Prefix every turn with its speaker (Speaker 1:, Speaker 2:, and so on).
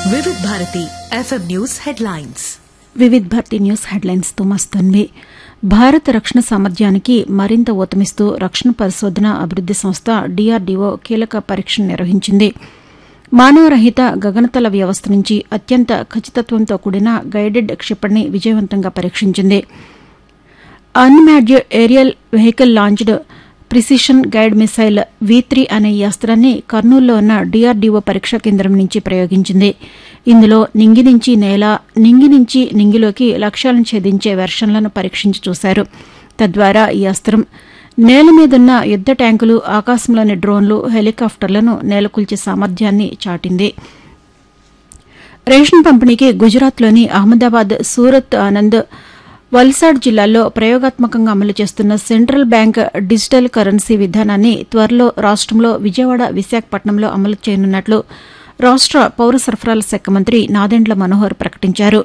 Speaker 1: వివిధ Bharati FM news headlines
Speaker 2: Vividh Bharati news headlines తో మస్తన్వి భారత రక్షణ సామర్థ్యానికి మరింత ఊతమిస్తూ రక్షణ పరిశోధన అభివృద్ది సంస్థ డీఆర్డీఓ కీలక పరీక్షను నిర్వహించింది మానవరహిత గగనతల వ్యవస్థ నుంచి అత్యంత ఖచ్చితత్వంతో కూడిన గైడెడ్ క్షిపణిని విజయవంతంగా పరీక్షించింది unmanned aerial vehicle launched precision guide missile V three అనే ఈ అస్త్రాన్ని కర్నూలులో ఉన్న డీఆర్డీఓ పరీక్షా కేంద్రం నుంచి ప్రయోగించింది ఇందులో నింగి నుంచి నేల నింగి నుంచి నింగిలోకి లక్ష్యాలను ఛేదించే వెర్షన్లను పరీక్షించి చూశారు తద్వారా ఈ అస్త్రం నేల మీదున్న యుద్ద ట్యాంకులు ఆకాశంలోని డ్రోన్లు హెలికాప్టర్లను నేలకూల్చే సామర్థ్యాన్ని చాటింది రేషన్ పంపిణీకి గుజరాత్లోని అహ్మదాబాద్ సూరత్ ఆనంద్ వల్సాడ్ జిల్లాల్లో ప్రయోగాత్మకంగా అమలు చేస్తున్న సెంట్రల్ బ్యాంక్ డిజిటల్ కరెన్సీ విధానాన్ని త్వరలో రాష్టంలో విజయవాడ విశాఖపట్నంలో అమలు చేయనున్నట్లు రాష్ట పౌర సరఫరాల శాఖ మంత్రి నాదెండ్ల మనోహర్ ప్రకటించారు